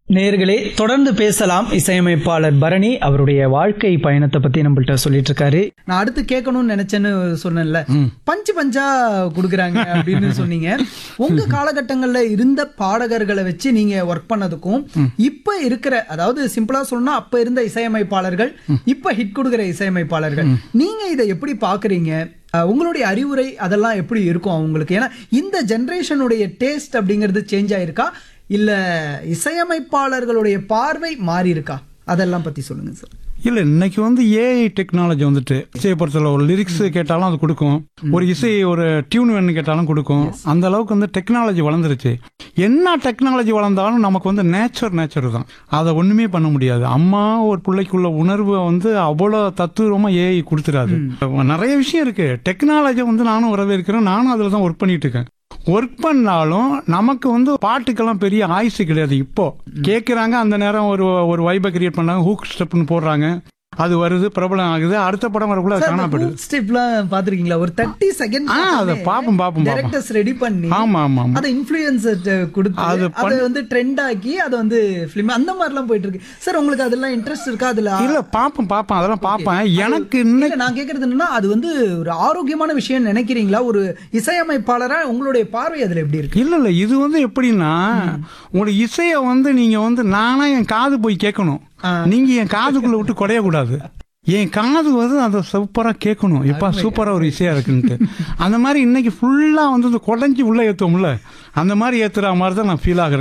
நேர்களே தொடர்ந்து பேசலாம் இசையமைப்பாளர் பரணி அவருடைய வாழ்க்கை பயணத்தை பத்தி நம்மள்ட்ட சொல்லிட்டு இருக்காரு நான் அடுத்து கேட்கணும்னு நினைச்சேன்னு சொன்னேன்ல பஞ்சு பஞ்சா குடுக்குறாங்க அப்படின்னு சொன்னீங்க உங்க காலகட்டங்கள்ல இருந்த பாடகர்களை வச்சு நீங்க ஒர்க் பண்ணதுக்கும் இப்ப இருக்கிற அதாவது சிம்பிளா சொல்லணும்னா அப்ப இருந்த இசையமைப்பாளர்கள் இப்ப ஹிட் கொடுக்குற இசையமைப்பாளர்கள் நீங்க இதை எப்படி பாக்குறீங்க அஹ், உங்களுடைய அறிவுரை அதெல்லாம் எப்படி இருக்கும் அவங்களுக்கு ஏன்னா இந்த ஜெனரேஷனுடைய டேஸ்ட் அப்படிங்கிறது சேஞ்ச் ஆயிருக்கா இல்ல இசையமைப்பாளர்களுடைய பார்வை மாறி இருக்கா அதெல்லாம் பத்தி சொல்லுங்க சார் இல்ல இன்னைக்கு வந்து ஏஐ டெக்னாலஜி வந்துட்டு இசையை பொறுத்தல ஒரு லிரிக்ஸ் கேட்டாலும் அது கொடுக்கும் ஒரு இசை ஒரு டியூன் வேணும் கேட்டாலும் கொடுக்கும் அந்த அளவுக்கு வந்து டெக்னாலஜி வளர்ந்துருச்சு என்ன டெக்னாலஜி வளர்ந்தாலும் நமக்கு வந்து நேச்சர் நேச்சர் தான் அதை ஒண்ணுமே பண்ண முடியாது அம்மா ஒரு பிள்ளைக்குள்ள உணர்வை வந்து அவ்வளோ தத்துவமா ஏஐ கொடுத்துடாது நிறைய விஷயம் இருக்கு டெக்னாலஜி வந்து நானும் வரவேற்கிறேன் நானும் அதில் தான் ஒர்க் பண்ணிட்டு இருக்கேன் ஒர்க் பண்ணாலும் நமக்கு வந்து பாட்டுக்கெல்லாம் பெரிய ஆயுசு கிடையாது இப்போ கேட்குறாங்க அந்த நேரம் ஒரு ஒரு வைபை கிரியேட் பண்ணாங்க ஹூக் ஸ்டெப்னு போடுறாங்க அது வருது பிரபலம் ஆகுது அடுத்த படம் வரக்குள்ள அது காணப்படுது ஸ்டெப்லாம் பாத்திருக்கீங்களா ஒரு தேர்ட்டி செகண்ட் ஆ, அதை பாப்போம், பாப்போம், பாப்போம். டைரக்டர்ஸ் ரெடி பண்ணி ஆமா ஆமா ஆமா அதை இன்ஃபுளுசர் கொடுத்து அது அதை வந்து ட்ரெண்ட் ஆக்கி அதை வந்து ஃபிலிம் அந்த மாதிரிலாம் போயிட்டு இருக்கு சார் உங்களுக்கு அதெல்லாம் இன்ட்ரெஸ்ட் இருக்கா அதுல இல்ல பாப்பேன் பாப்பேன் அதெல்லாம் பாப்பேன் எனக்கு இல்ல, இன்னைக்கு நான் கேக்குறது என்னன்னா அது வந்து ஒரு ஆரோக்கியமான விஷயம் நினைக்கிறீங்களா ஒரு இசையமைப்பாளரா உங்களுடைய பார்வை அதுல எப்படி இருக்கு இல்ல இல்ல இது வந்து எப்படின்னா உங்களோட இசைய வந்து நீங்க வந்து நானா என் காது போய் கேட்கணும் ஆ. நீங்க என் காதுக்குள்ள விட்டு குறைய கூடாது என் காது வந்து அதை சூப்பரா கேட்கணும் எப்பா சூப்பரா ஒரு இசையா இருக்குன்ட்டு அந்த மாதிரி இன்னைக்கு ஃபுல்லா வந்து இந்த குடஞ்சி உள்ள ஏத்துவோம்ல அந்த மாதிரி ஏத்துற மாதிரி தான் நான் ஃபீல் ஆகுறேன்